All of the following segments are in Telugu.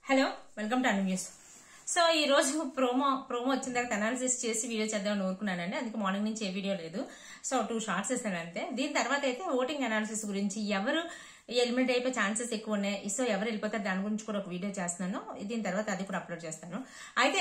hello welcome to news so ఈ రోజు ప్రోమో ప్రోమో వచ్చిన తర్వాత అనాలిసిస్ చేసి వీడియో చేద్దామని ఊరుకున్నానండి అందుకే మార్నింగ్ నుంచి ఏ వీడియో లేదు సో టూ షార్ట్స్ ఇస్తాను అంతే దీని తర్వాత అయితే ఓటింగ్ అనాలిసిస్ గురించి ఎవరు ఎలిమినేట్ అయిపోయే ఛాన్సెస్ ఎక్కువ ఉన్నాయి సో ఎవరు వెళ్ళిపోతారు దాని గురించి కూడా ఒక వీడియో చేస్తున్నాను దీని తర్వాత అది కూడా అప్లోడ్ చేస్తాను అయితే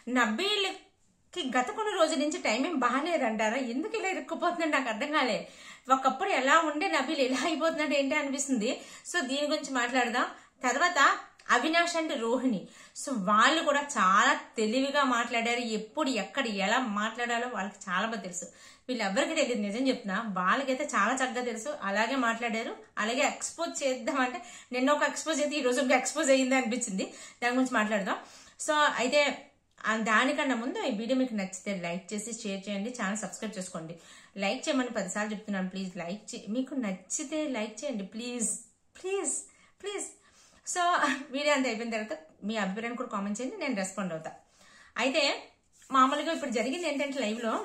నబ్బీలకి గత కొన్ని రోజుల నుంచి టైం ఏం బాగాలేదంటారా ఎందుకు ఇలా ఇరుక్కుపోతుందని నాకు అర్థం కాలే ఒకప్పుడు ఎలా ఉండే నబీల్ ఎలా అయిపోతున్నాడు ఏంటి అనిపిస్తుంది సో దీని గురించి మాట్లాడదాం తర్వాత అవినాష్ అండ్ రోహిణి సో వాళ్ళు కూడా చాలా తెలివిగా మాట్లాడారు ఎప్పుడు ఎక్కడ ఎలా మాట్లాడాలో వాళ్ళకి చాలా బాగా తెలుసు వీళ్ళెవ్వరికి తెలియదు నిజం చెప్తున్నా వాళ్ళకైతే చాలా చక్కగా తెలుసు అలాగే మాట్లాడారు అలాగే ఎక్స్పోజ్ చేద్దామంటే నిన్న ఒక ఎక్స్పోజ్ అయితే ఈ రోజు ఒక ఎక్స్పోజ్ అయ్యింది అనిపించింది దాని గురించి మాట్లాడదాం సో అయితే ఆ దానికన్నా ముందు ఈ వీడియో మీకు నచ్చితే లైక్ చేసి షేర్ చేయండి ఛానల్ సబ్స్క్రైబ్ చేసుకోండి లైక్ చేయమని పదిసార్లు చెప్తున్నాను ప్లీజ్ లైక్ చే మీకు నచ్చితే లైక్ చేయండి please please please so video అంతా అయిపోయిన తర్వాత మీ అభిప్రాయాన్ని కూడా కామెంట్ చేయండి నేను రెస్పాండ్ అవుతా అయితే మామూలుగా ఇప్పుడు జరిగింది ఏంటంటే లైవ్లో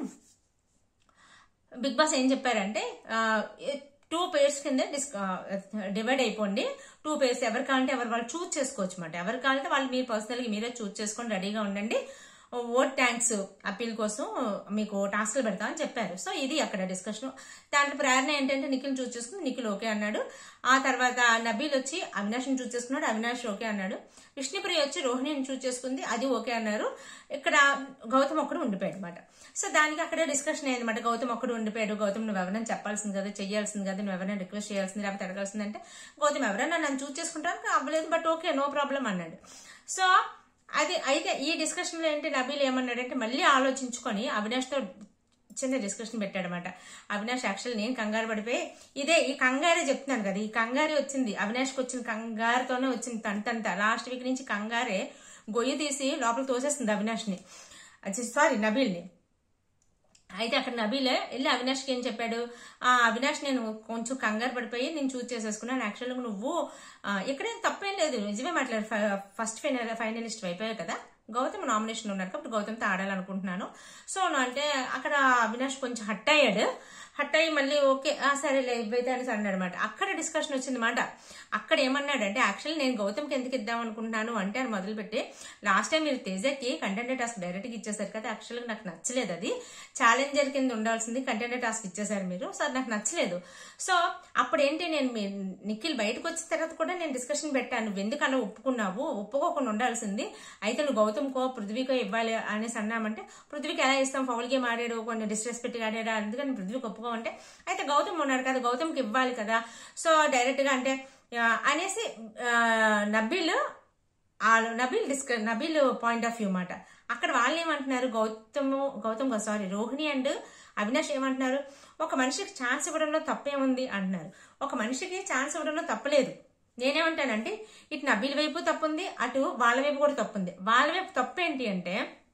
బిగ్ బాస్ ఏం చెప్పారంటే టూ పేర్స్ కింద డిస్ డివైడ్ అయిపోండి టూ పేర్స్ ఎవరు కావాలంటే ఎవరు వాళ్ళు చూస్ చేసుకోవచ్చు అనమాట ఎవరు కావాలంటే వాళ్ళు మీరు పర్సనల్గా మీరే చూస్ చేసుకొని రెడీగా ఉండండి ఓట్ ట్యాంక్స్ అప్పీల్ కోసం మీకు టాస్క్లు పెడతామని చెప్పారు సో ఇది అక్కడ డిస్కషన్ దాంట్లో ప్రేరణ ఏంటంటే నిఖిల్ చూస్ చేసుకుని నిఖిల్ ఓకే అన్నాడు ఆ తర్వాత నబీల్ వచ్చి అవినాష్ని చూస్ చేసుకున్నాడు అవినాష్ ఓకే అన్నాడు విష్ణుప్రియ వచ్చి రోహిణిని చూస్ చేసుకుంది అది ఓకే అన్నారు ఇక్కడ గౌతమ్ ఒక్కడు ఉండిపోయాడు అనమాట సో దానికి అక్కడే డిస్కషన్ అయ్యింది అనమాట గౌతమ్ ఒక్కడు ఉండిపోయాడు గౌతమ్ నువ్వు ఎవరైనా చెప్పాల్సింది కదా చెయ్యాల్సింది కదా నువ్వు ఎవరైనా రిక్వెస్ట్ చేయాల్సింది లేకపోతే అడగాల్సింది అంటే గౌతమ్ ఎవరైనా నన్ను చూస్ చేసుకుంటాను అవ్వలేదు బట్ ఓకే నో ప్రాబ్లం అన్నాడు సో అది అయితే ఈ డిస్కషన్ లో ఏంటి నబీల్ ఏమన్నాడంటే మళ్ళీ ఆలోచించుకొని అవినాష్ తో చిన్న డిస్కషన్ పెట్టాడనమాట అవినాష్ యాక్చువల్ నేను కంగారు పడిపోయి ఇదే ఈ కంగారే చెప్తున్నాను కదా ఈ కంగారే వచ్చింది అవినాష్కి వచ్చిన కంగారుతోనే వచ్చింది తంతంత లాస్ట్ వీక్ నుంచి కంగారే గొయ్యి తీసి లోపల తోసేస్తుంది అవినాష్ని సారీ నబీల్ని అయితే అక్కడ నబీలే వెళ్ళి అవినాష్కి ఏం చెప్పాడు ఆ అవినాష్ నేను కొంచెం కంగారు పడిపోయి నేను చూస్ చేసేసుకున్నాను యాక్చువల్గా నువ్వు ఇక్కడేం తప్పేం లేదు నిజమే మాట్లాడు ఫస్ట్ ఫైనల్ ఫైనలిస్ట్ అయిపోయావు కదా గౌతమ్ నామినేషన్ ఉన్నారు కాబట్టి గౌతమ్తో ఆడాలనుకుంటున్నాను సో అంటే అక్కడ అవినాష్ కొంచెం హట్ అయ్యాడు హట్ అయ్యి మళ్ళీ ఓకే సరేలే ఇవ్వైతే అని అన్నాడు అనమాట అక్కడ డిస్కషన్ వచ్చింది మాట అక్కడ ఏమన్నాడంటే యాక్చువల్లీ నేను గౌతమ్కి ఎందుకు ఇద్దాం అనుకుంటున్నాను అంటే అని మొదలుపెట్టి లాస్ట్ టైం మీరు తేజకి కంటెంట్ టాస్క్ డైరెక్ట్గా ఇచ్చేసారు కదా యాక్చువల్గా నాకు నచ్చలేదు అది ఛాలెంజర్ కింద ఉండాల్సింది కంటెంట్ టాస్క్ ఇచ్చేసారు మీరు సో అది నాకు నచ్చలేదు సో అప్పుడు ఏంటి నేను మీ నిఖిల్ బయటకు వచ్చిన తర్వాత కూడా నేను డిస్కషన్ పెట్టాను నువ్వు ఎందుకు అలా ఒప్పుకున్నావు ఒప్పుకోకుండా ఉండాల్సింది అయితే నువ్వు గౌతమ్కో పృథ్వీకో ఇవ్వాలి అనేసి అన్నామంటే పృథ్వీకి ఎలా ఇస్తాం ఫౌల్ గేమ్ ఆడాడు కొన్ని డిస్రెస్పెక్ట్ ఆడాడు అందుకని పృథ్వీకి ఒప్పుకో అంటే అయితే గౌతమ్ ఉన్నాడు కదా గౌతమ్కి ఇవ్వాలి కదా సో డైరెక్ట్ గా అంటే అనేసి నబీల్ నబీల్ డిస్క నబీల్ పాయింట్ ఆఫ్ వ్యూ మాట అక్కడ వాళ్ళు ఏమంటున్నారు గౌతమ్ గౌతమ్ సారీ రోహిణి అండ్ అవినాష్ ఏమంటున్నారు ఒక మనిషికి ఛాన్స్ ఇవ్వడంలో తప్పేముంది అంటున్నారు ఒక మనిషికి ఛాన్స్ ఇవ్వడంలో తప్పలేదు నేనేమంటానంటే ఇటు నబీల్ వైపు తప్పుంది అటు వాళ్ళ వైపు కూడా తప్పుంది వాళ్ళ వైపు తప్పు ఏంటి అంటే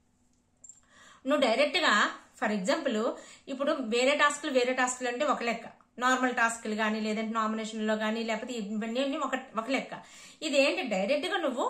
నువ్వు డైరెక్ట్గా ఫర్ ఎగ్జాంపుల్ ఇప్పుడు వేరే టాస్క్లు వేరే టాస్క్లు అంటే ఒక లెక్క నార్మల్ టాస్క్లు కానీ లేదంటే నామినేషన్లో కానీ లేకపోతే ఇవన్నీ ఒక ఒక లెక్క ఇదేంటి డైరెక్ట్గా నువ్వు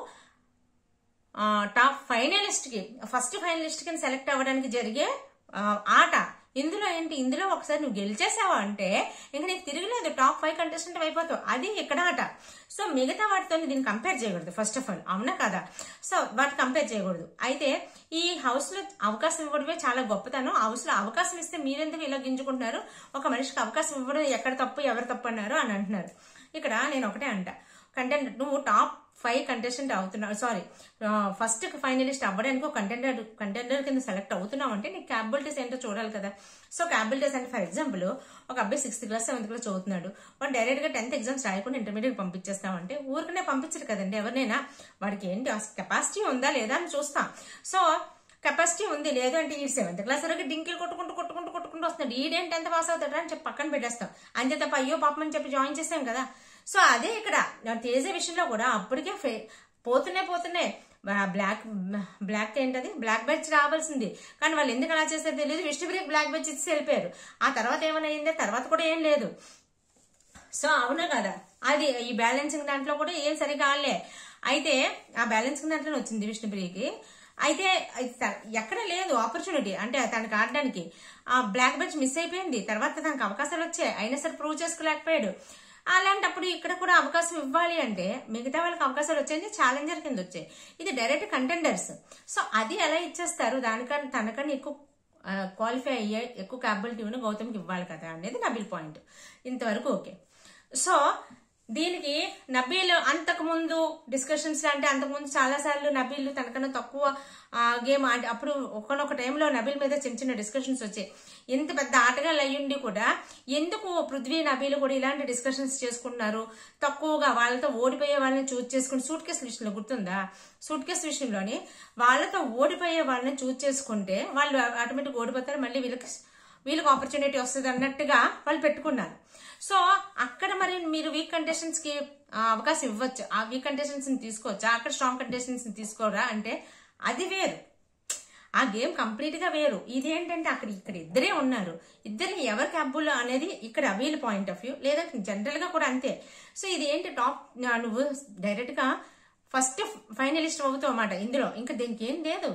టాప్ ఫైనలిస్ట్కి ఫస్ట్ ఫైనలిస్ట్ కింద సెలెక్ట్ అవ్వడానికి జరిగే ఆట ఇందులో ఏంటి ఇందులో ఒకసారి నువ్వు గెలిచేసావు అంటే ఇంకా నీకు తిరగలేదు టాప్ ఫైవ్ కంటెస్టెంట్ అయిపోతావు అది ఇక్కడ ఆట సో మిగతా వాటితో దీన్ని కంపేర్ చేయకూడదు ఫస్ట్ ఆఫ్ ఆల్ అవునా కదా సో వాటి కంపేర్ చేయకూడదు అయితే ఈ హౌస్ లో అవకాశం ఇవ్వడమే చాలా గొప్పతనం హౌస్ లో అవకాశం ఇస్తే మీరెందుకు ఇలా గింజుకుంటున్నారు ఒక మనిషికి అవకాశం ఇవ్వడం ఎక్కడ తప్పు ఎవరు తప్పు అన్నారు అని అంటున్నారు ఇక్కడ నేను ఒకటే అంట కంటెంట్ నువ్వు టాప్ ఫైవ్ కంటెస్టెంట్ అవుతున్నావు సారీ ఫస్ట్ ఫైనలిస్ట్ అవ్వడానికి ఒక కంటెండర్ కంటెండర్ కింద సెలెక్ట్ అవుతున్నావు అంటే నీకు క్యాపబిలిటీస్ ఏంటో చూడాలి కదా సో క్యాపబిలిటీస్ అంటే ఫర్ ఎగ్జాంపుల్ ఒక అబ్బాయి సిక్స్త్ క్లాస్ సెవెంత్ క్లాస్ చదువుతున్నాడు వాడు డైరెక్ట్ గా టెన్త్ ఎగ్జామ్స్ రాయకుండా ఇంటర్మీడియట్ పంపించేస్తామంటే ఊరికనే పంపించరు కదండి ఎవరినైనా వాడికి ఏంటి కెపాసిటీ ఉందా లేదా అని చూస్తాం సో కెపాసిటీ ఉంది లేదు అంటే ఈ సెవెంత్ క్లాస్ వరకు డింకిలు కొట్టుకుంటూ కొట్టుకుంటూ కొట్టుకుంటూ వస్తున్నాడు ఈడేంటి ఎంత పాస్ అవుతాడు అని చెప్పి పక్కన పెట్టేస్తాం అంతే తప్ప అయ్యో పాపం అని చెప్పి జాయిన్ చేసాం కదా సో అదే ఇక్కడ తేజ విషయంలో కూడా అప్పటికే పోతున్నాయి పోతున్నాయి బ్లాక్ బ్లాక్ ఏంటది బ్లాక్ బెచ్ రావాల్సింది కానీ వాళ్ళు ఎందుకు అలా చేస్తారో తెలియదు విష్ణుప్రియకి బ్లాక్ బెచ్ ఇచ్చి వెళ్ళిపోయారు ఆ తర్వాత ఏమైనా అయిందో తర్వాత కూడా ఏం లేదు సో అవునా కదా అది ఈ బ్యాలెన్సింగ్ దాంట్లో కూడా ఏం సరిగా ఆడలే అయితే ఆ బ్యాలెన్సింగ్ దాంట్లోనే వచ్చింది విష్ణుప్రియకి అయితే ఎక్కడ లేదు ఆపర్చునిటీ అంటే తనకు ఆడడానికి ఆ బ్లాక్ బెచ్ మిస్ అయిపోయింది తర్వాత తనకు అవకాశాలు వచ్చాయి అయినా సరే ప్రూవ్ చేసుకోలేకపోయాడు అలాంటప్పుడు ఇక్కడ కూడా అవకాశం ఇవ్వాలి అంటే మిగతా వాళ్ళకి అవకాశాలు వచ్చాయి ఛాలెంజర్ కింద వచ్చాయి ఇది డైరెక్ట్ కంటెండర్స్ సో అది ఎలా ఇచ్చేస్తారు దానికన్నా తనకన్నా ఎక్కువ క్వాలిఫై అయ్యే ఎక్కువ క్యాపబిలిటీ ఉన్న గౌతమ్కి ఇవ్వాలి కదా అనేది నబిల్ పాయింట్ ఇంతవరకు ఓకే సో దీనికి నబీల్ అంతకుముందు డిస్కషన్స్ అంటే అంతకుముందు చాలా సార్లు నబీల్ తనకన్నా తక్కువ గేమ్ అంటే అప్పుడు ఒకనొక టైంలో నబీల్ మీద చిన్న చిన్న డిస్కషన్స్ వచ్చాయి ఎంత పెద్ద ఆటగాళ్ళు అయ్యుండి కూడా ఎందుకు పృథ్వీ నబీలు కూడా ఇలాంటి డిస్కషన్స్ చేసుకుంటున్నారు తక్కువగా వాళ్ళతో ఓడిపోయే వాళ్ళని చూస్ చేసుకుని సూట్ కేసు విషయంలో గుర్తుందా సూట్ కేసు విషయంలోని వాళ్ళతో ఓడిపోయే వాళ్ళని చూస్ చేసుకుంటే వాళ్ళు ఆటోమేటిక్ ఓడిపోతారు మళ్ళీ వీళ్ళకి వీళ్ళకి ఆపర్చునిటీ వస్తుంది అన్నట్టుగా వాళ్ళు పెట్టుకున్నారు సో అక్కడ మరి మీరు వీక్ కంటెస్టెంట్స్ కి ఆ, అవకాశం ఇవ్వచ్చు ఆ వీక్ కంటెస్టెంట్స్ ని తీసుకోవచ్చా అక్కడ స్ట్రాంగ్ కంటెస్టెంట్స్ ని తీసుకోరా అంటే అది వేరు ఆ గేమ్ కంప్లీట్ గా వేరు ఇదేంటంటే అక్కడ ఇక్కడ ఇద్దరే ఉన్నారు ఇద్దరికి ఎవరు క్యాబుల్ అనేది ఇక్కడ వీళ్ళ పాయింట్ ఆఫ్ వ్యూ లేదా జనరల్ గా కూడా అంతే సో ఇది ఏంటి టాప్ నువ్వు డైరెక్ట్ గా ఫస్ట్ ఫైనలిస్ట్ అవుతావు అన్నమాట ఇందులో ఇంకా దీనికి ఏం లేదు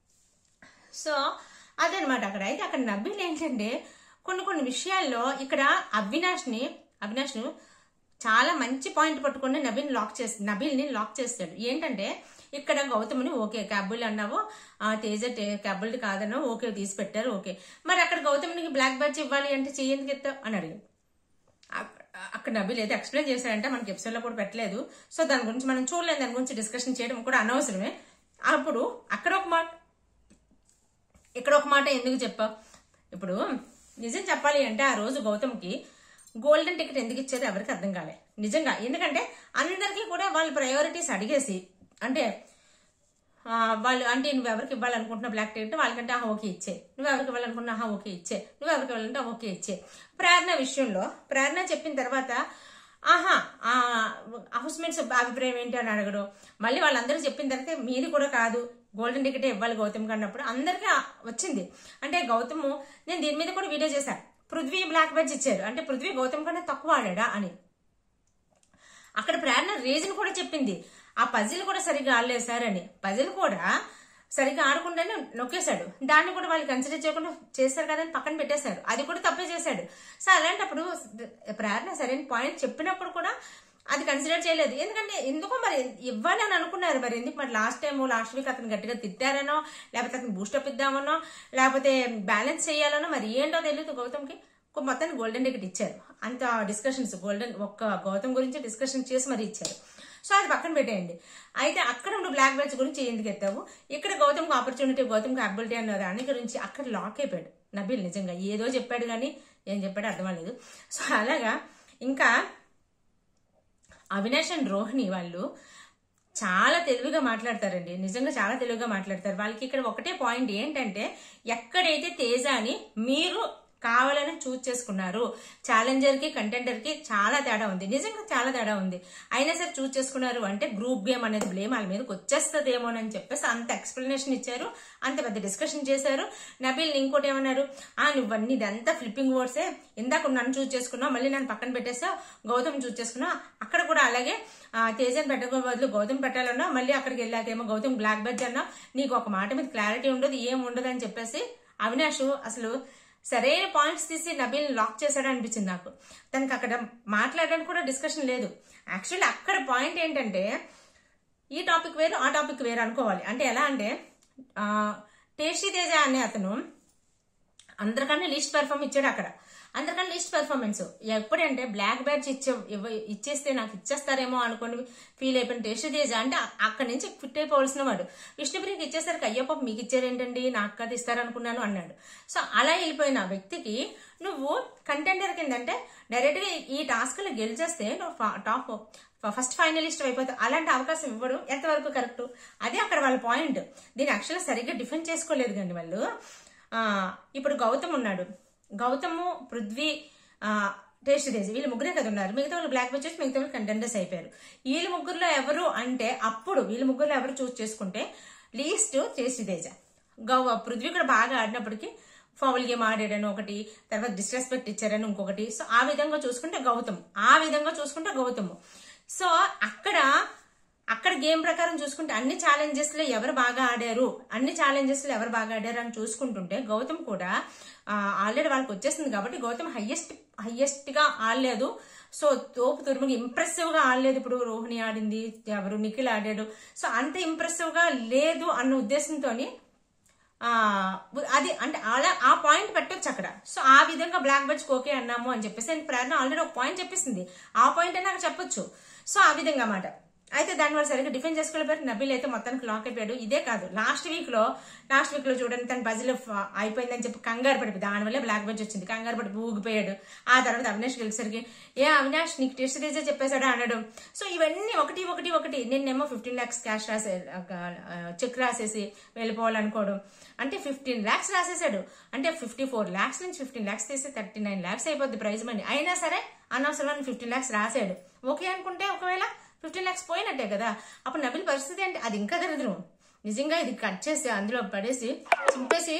సో అదనమాట అక్కడ అయితే అక్కడ నబీల్ ఏంటంటే కొన్ని కొన్ని విషయాల్లో ఇక్కడ అవినాష్ ని అవినాష్ ను చాలా మంచి పాయింట్ పట్టుకొని నబీల్ లాక్ చేసి నబీల్ ని లాక్ చేస్తాడు ఏంటంటే ఇక్కడ గౌతమ్ని ఓకే క్యాబుల్ అన్నావు ఆ, తేజ క్యాబుల్ కాదన్నావు ఓకే తీసి పెట్టారు ఓకే మరి అక్కడ గౌతమ్నికి బ్లాక్ బ్యాచ్ ఇవ్వాలి అంటే చెయ్యేందుకు ఎత్తావు అని అడిగాడు అక్క- అక్కడ నబీల్ అయితే ఎక్స్ప్లెయిన్ చేశాడంటే మనకి ఎపిసోడ్ లో కూడా పెట్టలేదు సో దాని గురించి మనం చూడలేదు దాని గురించి డిస్కషన్ చేయడం కూడా అనవసరమే అప్పుడు అక్కడ ఒక మాట ఇక్కడ ఒక మాట ఎందుకు చెప్పావు ఇప్పుడు నిజం చెప్పాలి అంటే ఆ రోజు గౌతమ్కి గోల్డెన్ టికెట్ ఎందుకు ఇచ్చారో ఎవరికి అర్థం కాలే నిజంగా ఎందుకంటే అందరికీ కూడా వాళ్ళ ప్రయారిటీస్ అడిగేసి అంటే ఆ, వాళ్ళు అంటే నువ్వు ఎవరికి ఇవ్వాలనుకుంటున్నా బ్లాక్ టికెట్ వాళ్ళకంటే ఆహా ఓకే ఇచ్చే నువ్వు ఎవరికి ఇవ్వాలనుకున్నా ఆహా ఓకే ఇచ్చే నువ్వు ఎవరికి ఇవ్వాలంటే ఆహా, ఓకే ఇచ్చే ప్రేరణ విషయంలో ప్రేరణ చెప్పిన తర్వాత ఆహా ఆ హౌస్మేట్స్ అభిప్రాయం ఏంటి అని అడగడు మళ్ళీ వాళ్ళందరూ చెప్పిన తర్వాత మీది కూడా కాదు గోల్డెన్ టికెట్ ఇవ్వాలి గౌతమ్ అన్నప్పుడు అందరికీ ఆ- వచ్చింది అంటే గౌతమ్ నేను దీని మీద కూడా వీడియో చేశాను పృథ్వీ బ్లాక్ బెడ్జ్ ఇచ్చారు అంటే పృథ్వీ గౌతమ్ కన్నా తక్కువ ఆడాడా అని అక్కడ ప్రేరణ రీజన్ కూడా చెప్పింది ఆ పజిల్ కూడా సరిగ్గా ఆడలేదు సార్ అని పజిల్ కూడా సరిగ్గా ఆడకుండానే నొక్కేశాడు దాన్ని కూడా వాళ్ళు కన్సిడర్ చేయకుండా చేశారు కదా అని పక్కన పెట్టేశారు అది కూడా తప్పే చేశాడు సో అలాంటప్పుడు ప్రేరణ సరైన పాయింట్ చెప్పినప్పుడు కూడా అది కన్సిడర్ చేయలేదు ఎందుకంటే ఎందుకో మరి ఇవ్వాలి అని అనుకున్నారు మరి ఎందుకు మరి లాస్ట్ టైం లాస్ట్ వీక్ అతను గట్టిగా తిట్టారనో లేకపోతే అతను బూస్టప్ ఇద్దామనో లేకపోతే బ్యాలెన్స్ చేయాలనో మరి ఏంటో తెలియదు గౌతమ్కి ఒక మొత్తాన్ని గోల్డెన్ టికెట్ ఇచ్చారు అంత డిస్కషన్స్ గోల్డెన్ ఒక్క గౌతమ్ గురించి డిస్కషన్ చేసి మరి ఇచ్చారు సో అది పక్కన పెట్టేయండి అయితే అక్కడ నువ్వు బ్లాక్ బెల్ట్స్ గురించి ఎందుకు ఎత్తావు ఇక్కడ గౌతమ్కి ఆపర్చునిటీ గౌతమ్కి అబిలిటీ అన్న దాని గురించి అక్కడ లాక్ అయిపోయాడు నబీల్ నిజంగా ఏదో చెప్పాడు కానీ ఏం చెప్పాడో అర్థం అవ్వలేదు సో అలాగా ఇంకా అవినాష్ అండ్ రోహిణి వాళ్ళు చాలా తెలివిగా మాట్లాడతారండి నిజంగా చాలా తెలివిగా మాట్లాడతారు వాళ్ళకి ఇక్కడ ఒకటే పాయింట్ ఏంటంటే ఎక్కడైతే తేజ అని మీరు కావాలని చూస్ చేసుకున్నారు ఛాలెంజర్ కి కంటెండర్ కి చాలా తేడా ఉంది నిజంగా చాలా తేడా ఉంది అయినా సరే చూస్ చేసుకున్నారు అంటే గ్రూప్ గేమ్ అనేది బ్లేమ్ వాళ్ళ మీదకి వచ్చేస్తుందేమోనని చెప్పేసి అంత ఎక్స్ప్లెనేషన్ ఇచ్చారు అంత పెద్ద డిస్కషన్ చేశారు నబీల్ ఇంకోటి ఏమన్నారు ఆ నువ్వన్నీ ఇదంతా ఫ్లిప్పింగ్ వర్డ్సే ఇందాక నన్ను చూస్ చేసుకున్నావు మళ్ళీ నన్ను పక్కన పెట్టేసావు గౌతమ్ చూస్ చేసుకున్నావు అక్కడ కూడా అలాగే ఆ, తేజని పెట్టక బదులు గౌతమ్ పెట్టాలన్నా మళ్ళీ అక్కడికి వెళ్ళాకేమో గౌతమ్ బ్లాక్ బెడ్జ్ అన్నా నీకు ఒక మాట మీద క్లారిటీ ఉండదు ఏం ఉండదు అని చెప్పేసి అవినాష్ అసలు సరైన పాయింట్స్ తీసి నబీల్ లాక్ చేశాడు అనిపించింది నాకు తనకి అక్కడ మాట్లాడడానికి కూడా డిస్కషన్ లేదు యాక్చువల్లీ అక్కడ పాయింట్ ఏంటంటే ఈ టాపిక్ వేరు ఆ టాపిక్ వేరు అనుకోవాలి అంటే ఎలా అంటే ఆ, టేస్టీ తేజ అనే అతను అందరికన్నా లీస్ట్ పెర్ఫార్మ్ ఇచ్చాడు అక్కడ అందరికన్నా లీస్ట్ పెర్ఫార్మెన్స్ ఎప్పుడంటే బ్లాక్ బ్యాచ్ ఇచ్చే ఇవ్వ- ఇచ్చేస్తే నాకు ఇచ్చేస్తారేమో అనుకోని ఫీల్ అయిపోయిన టేస్ట్ తేజ అంటే అ- అక్కడి నుంచి ఫిట్ అయిపోవాల్సిన వాడు విష్ణుప్రియకి ఇచ్చేసరికి అయ్యో పాప మీకు ఇచ్చారేంటండి నాకు కదా ఇస్తారనుకున్నాను అన్నాడు సో అలా వెళ్ళిపోయిన వ్యక్తికి నువ్వు కంటెండర్ కిందంటే డైరెక్ట్ గా ఈ టాస్క్ లో గెలిచేస్తే నువ్వు ఫా- టాప్ ఫస్ట్ ఫైనలిస్ట్ అయిపోతావు అలాంటి అవకాశం ఇవ్వడం ఎంతవరకు కరెక్ట్ అదే అక్కడ వాళ్ళ పాయింట్ దీన్ని యాక్చువల్గా సరిగ్గా డిఫెండ్ చేసుకోలేదు కానీ వాళ్ళు ఆ, ఇప్పుడు గౌతమ్ ఉన్నాడు గౌతము పృథ్వీ ఆ, టేస్ట్ తేజ్ వీళ్ళు ముగ్గురే కదా ఉన్నారు మిగతా వాళ్ళు బ్లాక్ వచ్చేసి మిగతా వాళ్ళు కంటెండర్స్ అయిపోయారు వీళ్ళ ముగ్గురులో ఎవరు అంటే అప్పుడు వీళ్ళ ముగ్గురులో ఎవరు చూస్ చేసుకుంటే లీస్ట్ టేస్ట్ తేజ గౌ పృథ్వీ కూడా బాగా ఆడినప్పటికీ ఫౌల్ గేమ్ ఆడాడని ఒకటి తర్వాత డిస్రెస్పెక్ట్ ఇచ్చారని ఇంకొకటి సో ఆ విధంగా చూసుకుంటే గౌతమ్ ఆ విధంగా చూసుకుంటే గౌతమ్ సో అక్కడ అక్కడ గేమ్ ప్రకారం చూసుకుంటే అన్ని ఛాలెంజెస్ లో ఎవరు బాగా ఆడారు అన్ని ఛాలెంజెస్ లో ఎవరు బాగా ఆడారు అని చూసుకుంటుంటే గౌతమ్ కూడా ఆల్రెడీ వాళ్ళకి వచ్చేసింది కాబట్టి గౌతమ్ హైయెస్ట్ హైయెస్ట్ గా ఆడలేదు సో తోపు తురుముగా ఇంప్రెసివ్ గా ఆడలేదు ఇప్పుడు రోహిణి ఆడింది ఎవరు నిఖిల్ ఆడాడు సో అంత ఇంప్రెసివ్ గా లేదు అన్న ఉద్దేశంతోని ఆ, అది అంటే అలా ఆ పాయింట్ పెట్టొచ్చు అక్కడ సో ఆ విధంగా బ్లాక్ బెడ్స్ ఓకే అన్నాము అని చెప్పేసి అండ్ ప్రేరణ ఆల్రెడీ ఒక పాయింట్ చెప్పేసింది ఆ పాయింట్ అని నాకు చెప్పొచ్చు సో ఆ విధంగా అన్నమాట అయితే దాని వల్ల సరిగ్గా డిఫెండ్ చేసుకోలేపారు నబీల్ అయితే మొత్తానికి లాక్ అయిపోయాడు ఇదే కాదు లాస్ట్ వీక్ లో లాస్ట్ వీక్ లో చూడండి తన బజిల్ అయిపోయిందని చెప్పి కంగారు పడిపోయి దానివల్ల బ్లాక్ బెడ్స్ వచ్చింది కంగారు పడి ఊగిపోయాడు ఆ తర్వాత అవినాష్ గెలిసరికి ఏ అవినాష్ నీకు టెస్ట్ తీసే చెప్పేశాడు అన్నాడు సో ఇవన్నీ ఒకటి ఒకటి ఒకటి నిన్నేమో ఫిఫ్టీన్ లాక్స్ క్యాష్ రాసే చెక్ రాసేసి వెళ్ళిపోవాలనుకోవడం అంటే ఫిఫ్టీన్ లాక్స్ రాసేసాడు అంటే ఫిఫ్టీ ఫోర్ లాక్స్ నుంచి ఫిఫ్టీన్ లాక్స్ తీసి థర్టీ నైన్ లాక్స్ అయిపోద్ది ప్రైజ్ మనీ అయినా సరే అనవసరమైన ఫిఫ్టీన్ లాక్స్ రాసాడు ఓకే అనుకుంటే ఒకవేళ ఫిఫ్టీన్ లాక్స్ పోయినట్టే కదా అప్పుడు నబిల్ పరిస్థితి అంటే అది ఇంకా దరిద్రం నిజంగా ఇది కట్ చేసి అందులో పడేసి చింపేసి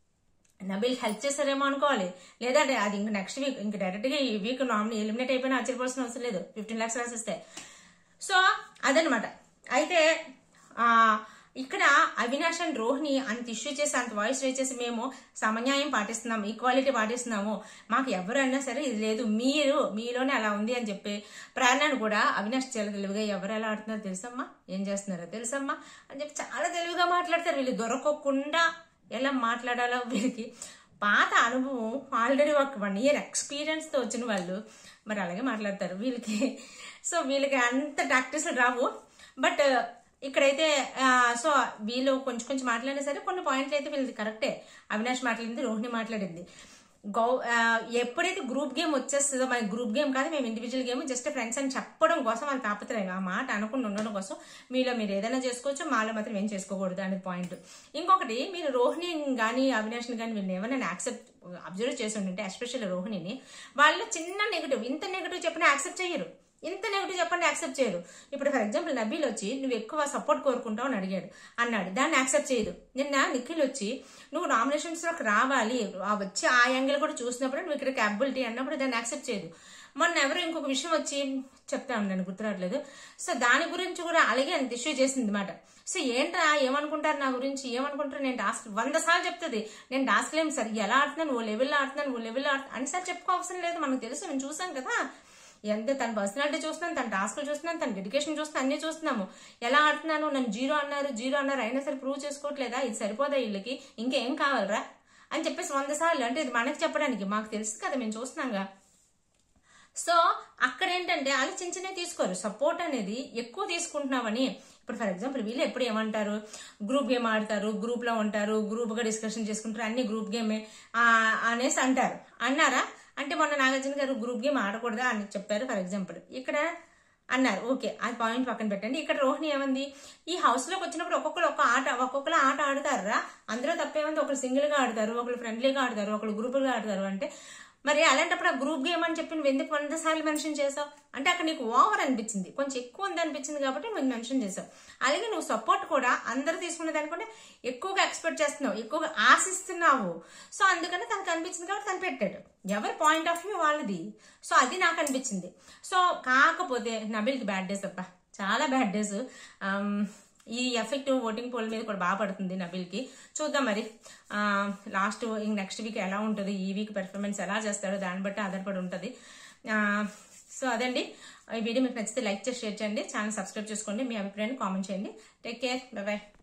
నబిల్ హెల్ప్ చేస్తారేమో అనుకోవాలి లేదా అది- అది ఇంక నెక్స్ట్ వీక్ ఇంక డైరెక్ట్ గా ఈ వీక్ నామినీ ఎలిమినేట్ అయిపోయినా ఆశ్చర్యపోవాల్సిన అవసరం లేదు ఫిఫ్టీన్ లాక్స్ రాసిస్తే సో అదనమాట అయితే ఆ ఇక్కడ అవినాష్ అండ్ రోహిణి అంత ఇష్యూ చేసి అంత వాయిస్ రేజ్ చేసి మేము సమన్యాయం పాటిస్తున్నాము ఈక్వాలిటీ పాటిస్తున్నాము మాకు ఎవరైనా సరే ఇది లేదు మీరు మీలోనే అలా ఉంది అని చెప్పి ప్రేరణను కూడా అవినాష్ చాలా తెలివిగా ఎవరు ఎలా ఆడుతున్నారో తెలుసమ్మా ఏం చేస్తున్నారో తెలుసమ్మా అని చెప్పి చాలా తెలివిగా మాట్లాడతారు వీళ్ళు దొరకకుండా ఎలా మాట్లాడాలో వీళ్ళకి పాత అనుభవం ఆల్రెడీ ఒక వన్ ఇయర్ ఎక్స్పీరియన్స్ తో వచ్చిన వాళ్ళు మరి అలాగే మాట్లాడతారు వీళ్ళకి సో వీళ్ళకి అంత ప్రాక్టీస్లు రావు బట్ ఇక్కడైతే ఆ, సో వీళ్ళు కొంచెం కొంచెం మాట్లాడినా సరే కొన్ని పాయింట్లు అయితే వీళ్ళది కరెక్టే అవినాష్ మాట్లాడింది రోహిణి మాట్లాడింది గౌ ఆ, ఎప్పుడైతే గ్రూప్ గేమ్ వచ్చేస్తుందో మన గ్రూప్ గేమ్ కాదు మేము ఇండివిజువల్ గేమ్ జస్ట్ ఫ్రెండ్స్ అని చెప్పడం కోసం వాళ్ళ తాపత్రయం ఆ మాట అనకుండా ఉండడం కోసం మీలో మీరు ఏదైనా చేసుకోవచ్చు మాలో మాత్రం ఏం చేసుకోకూడదు అనేది పాయింట్ ఇంకొకటి మీరు రోహిణి కానీ అవినాష్ని కానీ వీళ్ళని ఏమైనా యాక్సెప్ట్ అబ్జర్వ్ చేసి ఉంటే ఎస్పెషల్లీ రోహిణిని వాళ్ళు చిన్న నెగిటివ్ ఇంత నెగిటివ్ చెప్పినా యాక్సెప్ట్ చేయరు ఇంత నెగిటివ్ చెప్పండి యాక్సెప్ట్ చేయరు ఇప్పుడు ఫర్ ఎగ్జాంపుల్ నబీల్ వచ్చి నువ్వు ఎక్కువ సపోర్ట్ కోరుకుంటావు అని అడిగాడు అన్నాడు దాన్ని యాక్సెప్ట్ చేయదు నిన్న నిఖిల్ వచ్చి నువ్వు నామినేషన్స్ లోకి రావాలి ఆ వచ్చి ఆ యాంగిల్ కూడా చూసినప్పుడు నువ్వు ఇక్కడ క్యాపబిలిటీ అన్నప్పుడు దాన్ని యాక్సెప్ట్ చేయదు మొన్న ఎవరు ఇంకొక విషయం వచ్చి చెప్తా ఉన్నాను గుర్తురావట్లేదు సో దాని గురించి కూడా అలాగే అంత ఇష్యూ చేసింది అనమాట సో ఏంట్రా ఏమనుకుంటారు నా గురించి ఏమనుకుంటారు నేను టాస్క్ వంద సార్లు చెప్తుంది నేను టాస్క్ లేము సార్ ఎలా ఆడుతున్నాను ఓ లెవెల్లో ఆడుతున్నాను ఓ లెవెల్లో ఆడుతున్నాను అని సార్ చెప్పుకో అవసరం లేదు మనకు తెలుసు మేము చూసాం కదా ఎంత తన పర్సనాలిటీ చూస్తున్నాను తన టాస్క్లు చూస్తున్నాను తన డెడికేషన్ చూస్తున్నాను అన్ని చూస్తున్నాము ఎలా ఆడుతున్నాను నన్ను జీరో అన్నారు జీరో అన్నారు అయినా సరే ప్రూవ్ చేసుకోవట్లేదా ఇది సరిపోదా వీళ్ళకి ఇంకేం కావాలరా అని చెప్పేసి వంద సార్లు అంటే ఇది మనకి చెప్పడానికి మాకు తెలుసు కదా మేము చూస్తున్నాంగా సో అక్కడ ఏంటంటే వాళ్ళు చిన్న చిన్నవి తీసుకోరు సపోర్ట్ అనేది ఎక్కువ తీసుకుంటున్నామని ఇప్పుడు ఫర్ ఎగ్జాంపుల్ వీళ్ళు ఎప్పుడు ఏమంటారు గ్రూప్ గేమ్ ఆడతారు గ్రూప్ లో ఉంటారు గ్రూప్ గా డిస్కషన్ చేసుకుంటారు అన్ని గ్రూప్ గేమే ఆ, అనేసి అంటారు అన్నారా అంటే మొన్న నాగార్జున గారు గ్రూప్ గేమ్ ఆడకూడదా అని చెప్పారు ఫర్ ఎగ్జాంపుల్ ఇక్కడ అన్నారు ఓకే అది పాయింట్ పక్కన పెట్టండి ఇక్కడ రోహిణి ఏమంది ఈ హౌస్ లోకి వచ్చినప్పుడు ఒక్కొక్కరు ఒక ఆట ఒక్కొక్కరు ఆట ఆడతారా అందులో తప్పేమంది ఒకరు సింగిల్ గా ఆడతారు ఒకరు ఫ్రెండ్లీగా ఆడతారు ఒకరు గ్రూప్ గా ఆడతారు అంటే మరి అలాంటప్పుడు ఆ గ్రూప్ గేమ్ అని చెప్పి నువ్వు ఎందుకు వంద సార్లు మెన్షన్ చేసావు అంటే అక్కడ నీకు ఓవర్ అనిపించింది కొంచెం ఎక్కువ ఉంది అనిపించింది కాబట్టి నువ్వు మెన్షన్ చేసావు అలాగే నువ్వు సపోర్ట్ కూడా అందరూ తీసుకునే దానికంటే ఎక్కువగా ఎక్స్పెక్ట్ చేస్తున్నావు ఎక్కువగా ఆశిస్తున్నావు సో అందుకని తనకు అనిపించింది కాబట్టి తను పెట్టాడు ఎవరి పాయింట్ ఆఫ్ వ్యూ వాళ్ళది సో అది నాకు అనిపించింది సో కాకపోతే నబిల్కి బ్యాడ్ డేస్ అబ్బా చాలా బ్యాడ్ డేస్ ఈ ఎఫెక్ట్ ఓటింగ్ పోల్ మీద కూడా బాగా పడుతుంది నబిల్కి చూద్దాం మరి లాస్ట్ నెక్స్ట్ వీక్ ఎలా ఉంటుంది ఈ వీక్ పెర్ఫార్మెన్స్ ఎలా చేస్తాడో దాన్ని బట్టి ఆధారపడి ఉంటుంది సో అదండి ఈ వీడియో మీకు నచ్చితే లైక్ చేసి షేర్ చేయండి ఛానల్ సబ్స్క్రైబ్ చేసుకోండి మీ అభిప్రాయాన్ని కామెంట్ చేయండి టేక్ కేర్ బై